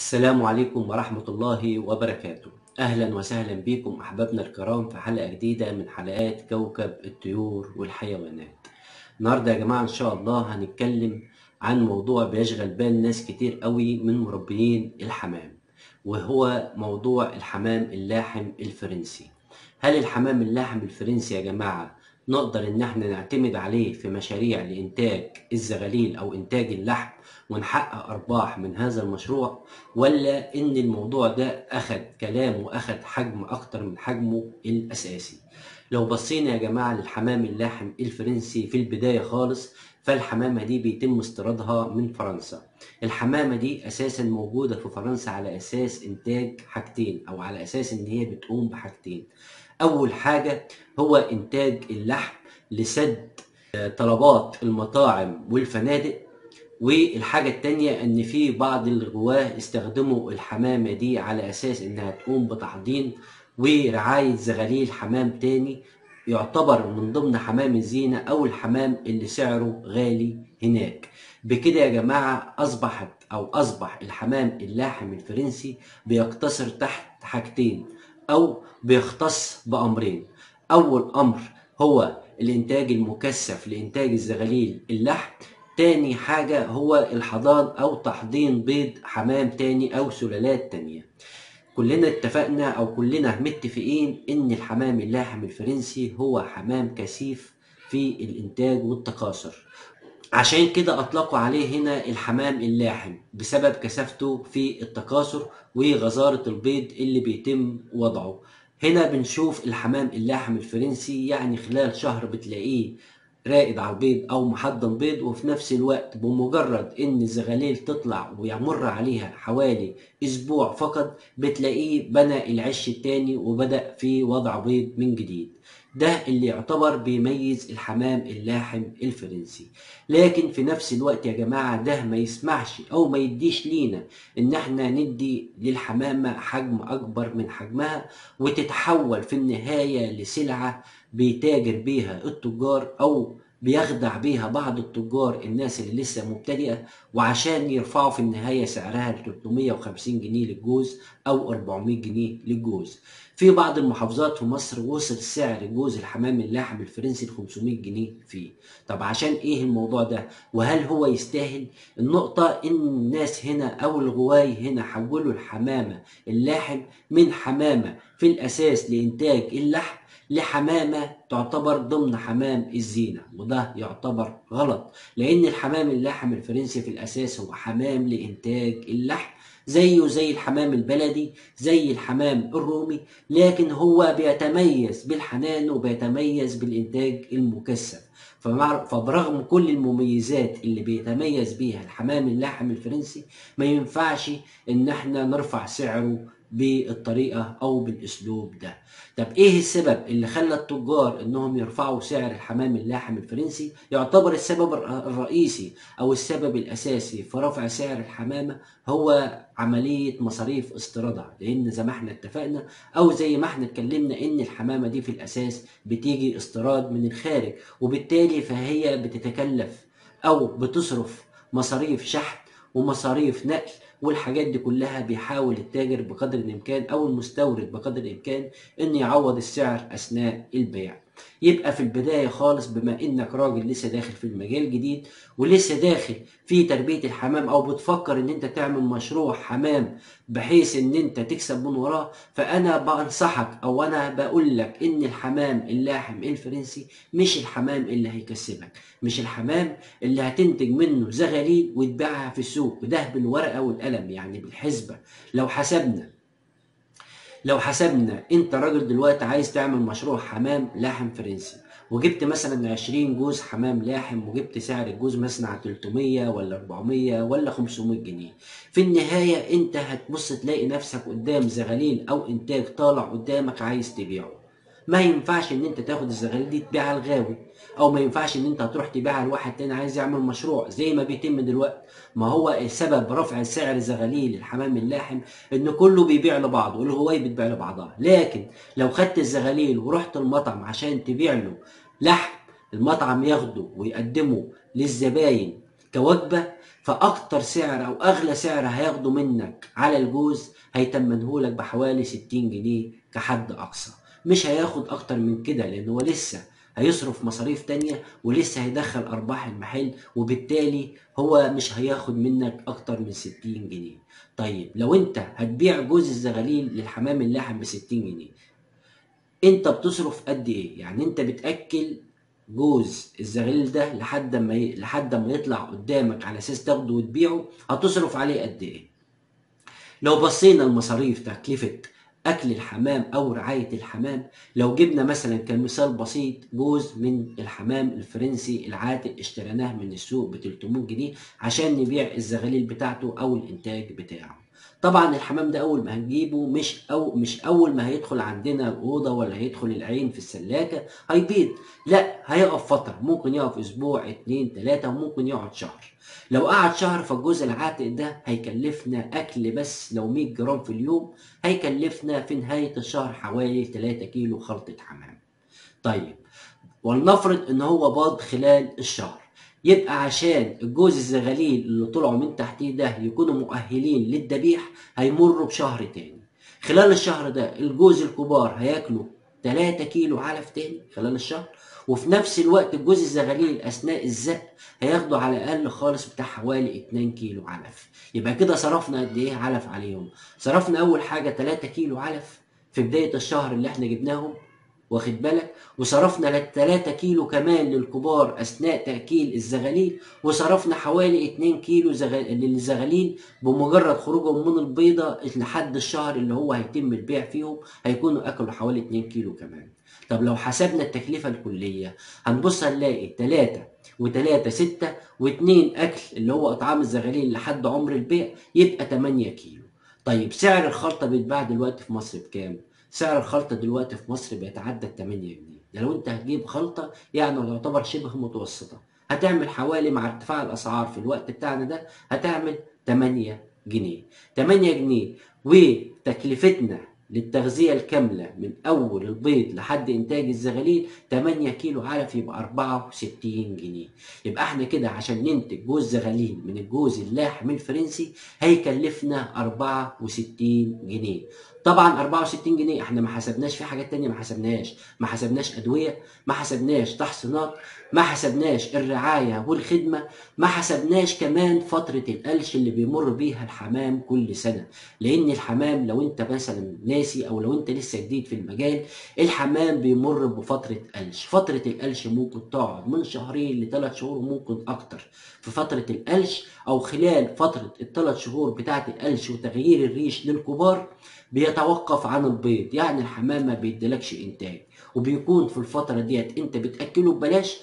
السلام عليكم ورحمة الله وبركاته أهلا وسهلا بكم أحبابنا الكرام في حلقة جديدة من حلقات كوكب الطيور والحيوانات النهاردة يا جماعة إن شاء الله هنتكلم عن موضوع بيشغل بال ناس كتير قوي من مربيين الحمام وهو موضوع الحمام اللاحم الفرنسي هل الحمام اللاحم الفرنسي يا جماعة نقدر ان احنا نعتمد عليه في مشاريع لانتاج الزغاليل او انتاج اللحم ونحقق ارباح من هذا المشروع ولا ان الموضوع ده اخد كلام واخد حجم اكتر من حجمه الاساسي لو بصينا يا جماعة للحمام اللاحم الفرنسي في البداية خالص فالحمامة دي بيتم استيرادها من فرنسا الحمامة دي أساسا موجودة في فرنسا على أساس إنتاج حاجتين أو على أساس إن هي بتقوم بحاجتين أول حاجة هو إنتاج اللحم لسد طلبات المطاعم والفنادق والحاجة التانية إن في بعض الغواة استخدموا الحمامة دي على أساس إنها تقوم بتحضير ورعاية زغاليل حمام تاني يعتبر من ضمن حمام الزينة أو الحمام اللي سعره غالي هناك بكده يا جماعة أصبحت أو أصبح الحمام اللاحم الفرنسي بيقتصر تحت حاجتين أو بيختص بأمرين أول أمر هو الإنتاج المكثف لإنتاج الزغاليل اللحم تاني حاجة هو الحضان أو تحضين بيض حمام تاني أو سلالات تانية كلنا اتفقنا أو كلنا متفقين إن الحمام اللاحم الفرنسي هو حمام كثيف في الإنتاج والتكاثر عشان كده أطلقوا عليه هنا الحمام اللاحم بسبب كثافته في التكاثر وغزارة البيض اللي بيتم وضعه هنا بنشوف الحمام اللاحم الفرنسي يعني خلال شهر بتلاقيه رائد على البيض او محضن بيض وفي نفس الوقت بمجرد ان الزغاليل تطلع ويمر عليها حوالي اسبوع فقط بتلاقيه بنى العش التاني وبدأ في وضع بيض من جديد ده اللي يعتبر بيميز الحمام اللاحم الفرنسي لكن في نفس الوقت يا جماعة ده ما يسمحش او ما يديش لينا ان احنا ندي للحمامة حجم اكبر من حجمها وتتحول في النهاية لسلعة بيتاجر بيها التجار او بيخدع بيها بعض التجار الناس اللي لسه مبتدئه وعشان يرفعوا في النهايه سعرها ل 350 جنيه للجوز او 400 جنيه للجوز. في بعض المحافظات في مصر وصل سعر جوز الحمام اللاحم الفرنسي ل 500 جنيه فيه. طب عشان ايه الموضوع ده؟ وهل هو يستاهل؟ النقطه ان الناس هنا او الغواي هنا حولوا الحمامه اللاحم من حمامه في الاساس لانتاج اللحم لحمامة تعتبر ضمن حمام الزينة وده يعتبر غلط لأن الحمام اللاحم الفرنسي في الأساس هو حمام لإنتاج اللحم زيه زي الحمام البلدي زي الحمام الرومي لكن هو بيتميز بالحنان وبيتميز بالإنتاج المكثف فبرغم كل المميزات اللي بيتميز بيها الحمام اللاحم الفرنسي ما ينفعش ان احنا نرفع سعره بالطريقة أو بالأسلوب ده طب إيه السبب اللي خلى التجار إنهم يرفعوا سعر الحمام اللاحم الفرنسي يعتبر السبب الرئيسي أو السبب الأساسي في رفع سعر الحمامة هو عملية مصاريف استيرادها لأن زي ما احنا اتفقنا أو زي ما احنا اتكلمنا إن الحمامة دي في الأساس بتيجي استيراد من الخارج وبالتالي فهي بتتكلف أو بتصرف مصاريف شحن ومصاريف نقل والحاجات دي كلها بيحاول التاجر بقدر الامكان او المستورد بقدر الامكان ان يعوض السعر اثناء البيع يبقى في البدايه خالص بما انك راجل لسه داخل في المجال جديد ولسه داخل في تربيه الحمام او بتفكر ان انت تعمل مشروع حمام بحيث ان انت تكسب من وراه فانا بنصحك او انا بقول لك ان الحمام اللاحم الفرنسي مش الحمام اللي هيكسبك مش الحمام اللي هتنتج منه زغاليل وتبيعها في السوق وده بالورقه والقلم يعني بالحسبه لو حسبنا لو حسبنا انت راجل دلوقتي عايز تعمل مشروع حمام لاحم فرنسي وجبت مثلا 20 جوز حمام لاحم وجبت سعر الجوز مثلا على 300 ولا 400 ولا 500 جنيه في النهايه انت هتبص تلاقي نفسك قدام زغاليل او انتاج طالع قدامك عايز تبيعه ما ينفعش ان انت تاخد الزغاليل دي تبيعها الغاوي او ما ينفعش ان انت هتروح تبيعها لواحد تاني عايز يعمل مشروع زي ما بيتم دلوقتي ما هو سبب رفع سعر زغاليل الحمام اللاحم ان كله بيبيع لبعضه والهواي بتبيع لبعضها لكن لو خدت الزغاليل ورحت المطعم عشان تبيع له لحم المطعم ياخده ويقدمه للزباين كوجبه فاكتر سعر او اغلى سعر هياخده منك على الجوز هيتمنهولك بحوالي 60 جنيه كحد اقصى مش هياخد اكتر من كده لان هو لسه هيصرف مصاريف تانية ولسه هيدخل ارباح المحل وبالتالي هو مش هياخد منك اكتر من 60 جنيه طيب لو انت هتبيع جوز الزغاليل للحمام اللاحم ب 60 جنيه انت بتصرف قد ايه يعني انت بتاكل جوز الزغاليل ده لحد ما ي... لحد ما يطلع قدامك على اساس تاخده وتبيعه هتصرف عليه قد ايه لو بصينا المصاريف تكلفه اكل الحمام او رعايه الحمام لو جبنا مثلا كمثال بسيط جوز من الحمام الفرنسي العاتق اشتريناه من السوق ب 300 جنيه عشان نبيع الزغاليل بتاعته او الانتاج بتاعه طبعا الحمام ده اول ما هنجيبه مش او مش اول ما هيدخل عندنا الاوضه ولا هيدخل العين في السلاكه هيبيض لا هيقف فتره ممكن يقف اسبوع اتنين تلاته وممكن يقعد شهر لو قعد شهر فالجزء العاتق ده هيكلفنا اكل بس لو 100 جرام في اليوم هيكلفنا في نهايه الشهر حوالي 3 كيلو خلطه حمام طيب ولنفرض ان هو باض خلال الشهر يبقى عشان الجوز الزغاليل اللي طلعوا من تحتيه ده يكونوا مؤهلين للذبيح هيمروا بشهر تاني خلال الشهر ده الجوز الكبار هياكلوا 3 كيلو علف تاني خلال الشهر وفي نفس الوقت الجوز الزغاليل اثناء الزق هياخدوا على الاقل خالص بتاع حوالي 2 كيلو علف يبقى كده صرفنا قد ايه علف عليهم صرفنا اول حاجه 3 كيلو علف في بدايه الشهر اللي احنا جبناهم واخد بالك وصرفنا لل 3 كيلو كمان للكبار اثناء تاكيل الزغاليل وصرفنا حوالي 2 كيلو زغال... للزغاليل بمجرد خروجهم من البيضه لحد الشهر اللي هو هيتم البيع فيهم هيكونوا اكلوا حوالي 2 كيلو كمان طب لو حسبنا التكلفه الكليه هنبص هنلاقي 3 و3 6 و2 اكل اللي هو اطعام الزغاليل لحد عمر البيع يبقى 8 كيلو طيب سعر الخلطه بيتباع دلوقتي في مصر بكام سعر الخلطه دلوقتي في مصر بيتعدى 8 جنيه ده لو انت هتجيب خلطه يعني تعتبر شبه متوسطه هتعمل حوالي مع ارتفاع الاسعار في الوقت بتاعنا ده هتعمل 8 جنيه 8 جنيه وتكلفتنا للتغذية الكاملة من أول البيض لحد إنتاج الزغاليل 8 كيلو علف يبقى 64 جنيه يبقى احنا كده عشان ننتج جوز زغاليل من الجوز اللاحم الفرنسي هيكلفنا 64 جنيه طبعا 64 جنيه احنا ما حسبناش في حاجات تانية ما حسبناش ما حسبناش ادويه ما حسبناش تحصينات ما حسبناش الرعايه والخدمه ما حسبناش كمان فتره القلش اللي بيمر بيها الحمام كل سنه لان الحمام لو انت مثلا ناسي او لو انت لسه جديد في المجال الحمام بيمر بفتره قلش فتره القلش ممكن تقعد من شهرين لثلاث شهور وممكن اكتر في فتره القلش او خلال فتره الثلاث شهور بتاعه القلش وتغيير الريش للكبار بيتوقف عن البيض يعني الحمام ما بيديلكش انتاج وبيكون في الفترة ديت انت بتأكله ببلاش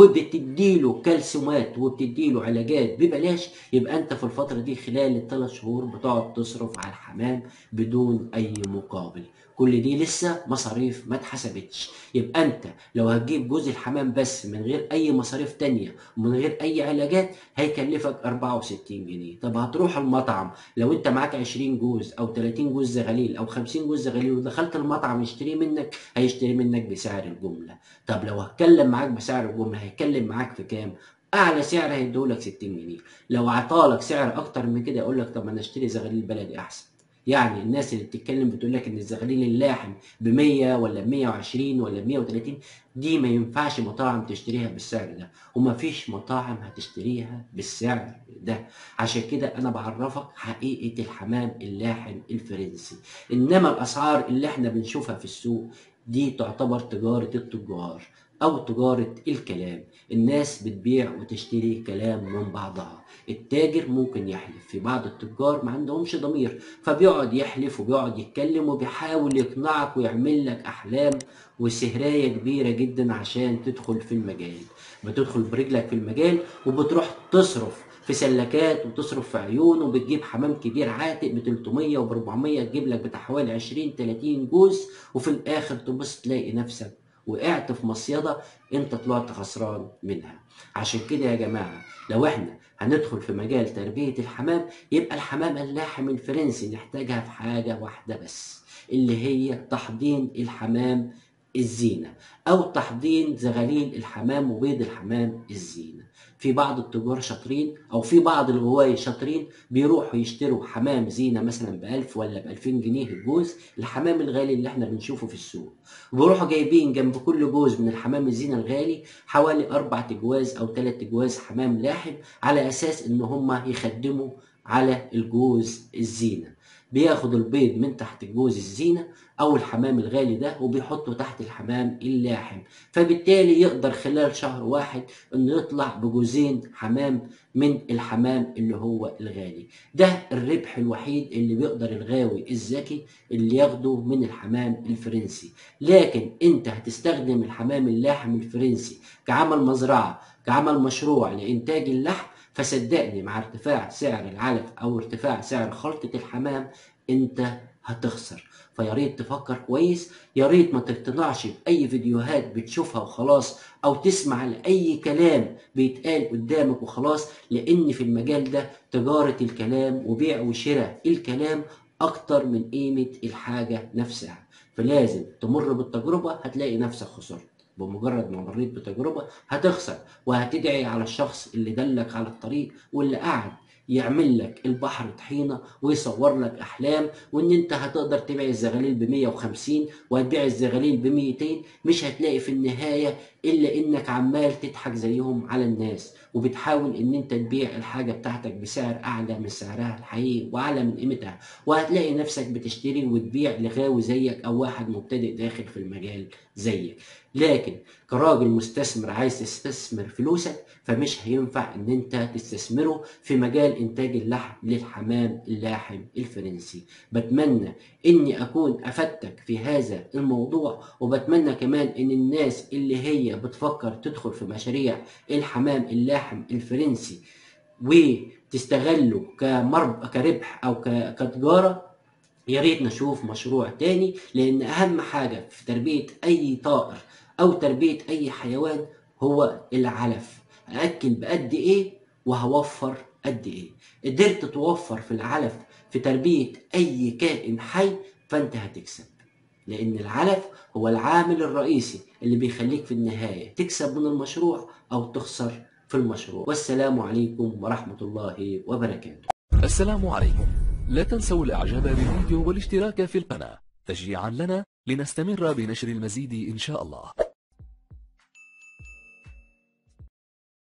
وبتديله كالسيومات وبتديله علاجات ببلاش يبقى انت في الفترة دي خلال الثلاث شهور بتقعد تصرف على الحمام بدون اي مقابل كل دي لسه مصاريف ما اتحسبتش يبقى انت لو هتجيب جوز الحمام بس من غير اي مصاريف تانية ومن غير اي علاجات هيكلفك 64 جنيه طب هتروح المطعم لو انت معاك 20 جوز او 30 جوز زغاليل او 50 جوز زغاليل ودخلت المطعم يشتري منك هيشتري منك بسعر الجملة طب لو هتكلم معاك بسعر الجملة هيتكلم معاك في كام اعلى سعر هيديهولك 60 جنيه لو عطالك سعر اكتر من كده يقول لك طب انا اشتري زغاليل بلدي احسن يعني الناس اللي بتتكلم بتقول لك ان الزغاليل اللاحم ب 100 ولا ب 120 ولا ب 130 دي ما ينفعش مطاعم تشتريها بالسعر ده وما فيش مطاعم هتشتريها بالسعر ده عشان كده انا بعرفك حقيقة الحمام اللاحم الفرنسي انما الاسعار اللي احنا بنشوفها في السوق دي تعتبر تجارة التجار او تجارة الكلام الناس بتبيع وتشتري كلام من بعضها التاجر ممكن يحلف في بعض التجار ما عندهمش ضمير فبيقعد يحلف وبيقعد يتكلم وبيحاول يقنعك ويعمل لك احلام وسهرايه كبيره جدا عشان تدخل في المجال بتدخل برجلك في المجال وبتروح تصرف في سلكات وتصرف في عيون وبتجيب حمام كبير عاتق ب 300 و 400 تجيب لك بتاع حوالي 20 30 جوز وفي الاخر تبص تلاقي نفسك وقعت في مصيدة انت طلعت خسران منها عشان كده يا جماعة لو احنا هندخل في مجال تربية الحمام يبقى الحمام اللاحم الفرنسي نحتاجها في حاجة واحدة بس اللي هي تحضين الحمام الزينة أو تحضين زغاليل الحمام وبيض الحمام الزينة في بعض التجار شاطرين او في بعض الغوايه شاطرين بيروحوا يشتروا حمام زينه مثلا ب 1000 ولا ب 2000 جنيه الجوز الحمام الغالي اللي احنا بنشوفه في السوق وبيروحوا جايبين جنب كل جوز من الحمام الزينه الغالي حوالي اربع تجواز او ثلاث تجواز حمام لاحم على اساس ان هم يخدموا على الجوز الزينه بياخد البيض من تحت جوز الزينة أو الحمام الغالي ده وبيحطه تحت الحمام اللاحم فبالتالي يقدر خلال شهر واحد إنه يطلع بجوزين حمام من الحمام اللي هو الغالي ده الربح الوحيد اللي بيقدر الغاوي الذكي اللي ياخده من الحمام الفرنسي لكن انت هتستخدم الحمام اللاحم الفرنسي كعمل مزرعة كعمل مشروع لإنتاج اللحم فصدقني مع ارتفاع سعر العلف او ارتفاع سعر خلطة الحمام انت هتخسر فيا ريت تفكر كويس يا ريت ما تقتنعش باي فيديوهات بتشوفها وخلاص او تسمع لاي كلام بيتقال قدامك وخلاص لان في المجال ده تجارة الكلام وبيع وشراء الكلام اكتر من قيمة الحاجة نفسها فلازم تمر بالتجربة هتلاقي نفسك خسرت بمجرد ما مريت بتجربة هتخسر وهتدعي على الشخص اللي دلك على الطريق واللي قعد يعمل لك البحر طحينة ويصور لك أحلام وإن أنت هتقدر تبيع الزغاليل ب 150 وهتبيع الزغاليل ب 200 مش هتلاقي في النهاية إلا إنك عمال تضحك زيهم على الناس وبتحاول إن أنت تبيع الحاجة بتاعتك بسعر أعلى من سعرها الحقيقي وأعلى من قيمتها وهتلاقي نفسك بتشتري وتبيع لغاوي زيك أو واحد مبتدئ داخل في المجال زيك لكن كراجل مستثمر عايز تستثمر فلوسك فمش هينفع ان انت تستثمره في مجال انتاج اللحم للحمام اللاحم الفرنسي بتمنى اني اكون افدتك في هذا الموضوع وبتمنى كمان ان الناس اللي هي بتفكر تدخل في مشاريع الحمام اللاحم الفرنسي وتستغله كمرب كربح او كتجاره يا ريت نشوف مشروع تاني لان اهم حاجه في تربيه اي طائر او تربيه اي حيوان هو العلف اكل بقد ايه وهوفر قد ايه قدرت توفر في العلف في تربيه اي كائن حي فانت هتكسب لان العلف هو العامل الرئيسي اللي بيخليك في النهايه تكسب من المشروع او تخسر في المشروع والسلام عليكم ورحمه الله وبركاته السلام عليكم لا تنسوا الاعجاب بالفيديو والاشتراك في القناة تشجيعا لنا لنستمر بنشر المزيد ان شاء الله